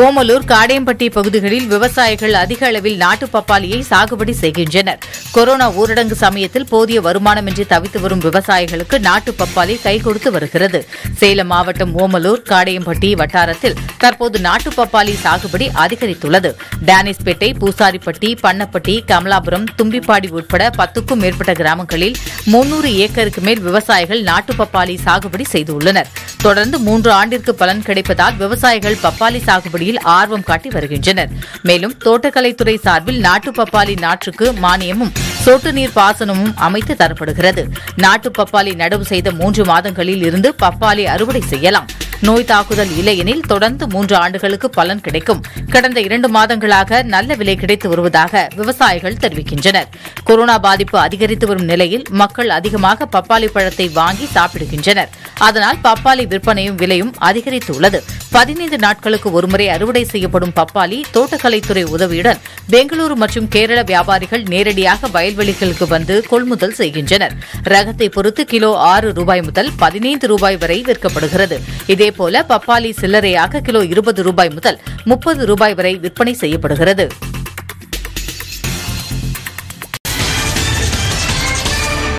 ஓமலூர் காடையம்பட்டி பகுதிகளில் விவசாயிகள் அதிக அளவில் நாட்டு பப்பாளியை சாகுபடி செய்கின்றனர் கொரோனா ஊரடங்கு சமயத்தில் போதிய வருமானமின்றி தவித்து வரும் விவசாயிகளுக்கு நாட்டு பப்பாளி கை கொடுத்து வருகிறது சேலம் மாவட்டம் ஓமலூர் காடையம்பட்டி வட்டாரத்தில் தற்போது நாட்டு பப்பாளி சாகுபடி அதிகரித்துள்ளது டேனிஸ்பேட்டை பூசாரிப்பட்டி பண்ணப்பட்டி கமலாபுரம் தும்பிப்பாடி உட்பட பத்துக்கும் மேற்பட்ட கிராமங்களில் முன்னூறு ஏக்கருக்கு மேல் விவசாயிகள் நாட்டு பப்பாளி சாகுபடி செய்துள்ளனர் தொடர்ந்து மூன்று ஆண்டிற்கு பலன் கிடைப்பதால் விவசாயிகள் பப்பாளி சாகுபடியில் ஆர்வம் காட்டி வருகின்றனர் மேலும் தோட்டக்கலைத்துறை சார்பில் நாட்டு பப்பாளி நாற்றுக்கு மானியமும் சொட்டு நீர் பாசனமும் அமைத்து தரப்படுகிறது நாட்டு பப்பாளி நடவு செய்த மூன்று மாதங்களில் இருந்து பப்பாளி அறுவடை செய்யலாம் நோய் தாக்குதல் இல்லையெனில் தொடர்ந்து மூன்று ஆண்டுகளுக்கு பலன் கிடைக்கும் கடந்த இரண்டு மாதங்களாக நல்ல விலை கிடைத்து வருவதாக விவசாயிகள் தெரிவிக்கின்றனர் கொரோனா பாதிப்பு அதிகரித்து வரும் நிலையில் மக்கள் அதிகமாக பப்பாளி பழத்தை வாங்கி சாப்பிடுகின்றனர் அதனால் பப்பாளி விற்பனையும் விலையும் அதிகரித்துள்ளது பதினைந்து நாட்களுக்கு ஒருமுறை அறுவடை செய்யப்படும் பப்பாளி தோட்டக்கலைத்துறை உதவியுடன் பெங்களூரு மற்றும் கேரள வியாபாரிகள் நேரடியாக வயல்வெளிகளுக்கு வந்து கொள்முதல் செய்கின்றனர் ரகத்தை பொறுத்து கிலோ ஆறு ரூபாய் முதல் பதினைந்து ரூபாய் வரை விற்கப்படுகிறது இதேபோல பப்பாளி சில்லறையாக கிலோ இருபது ரூபாய் முதல் முப்பது ரூபாய் வரை விற்பனை செய்யப்படுகிறது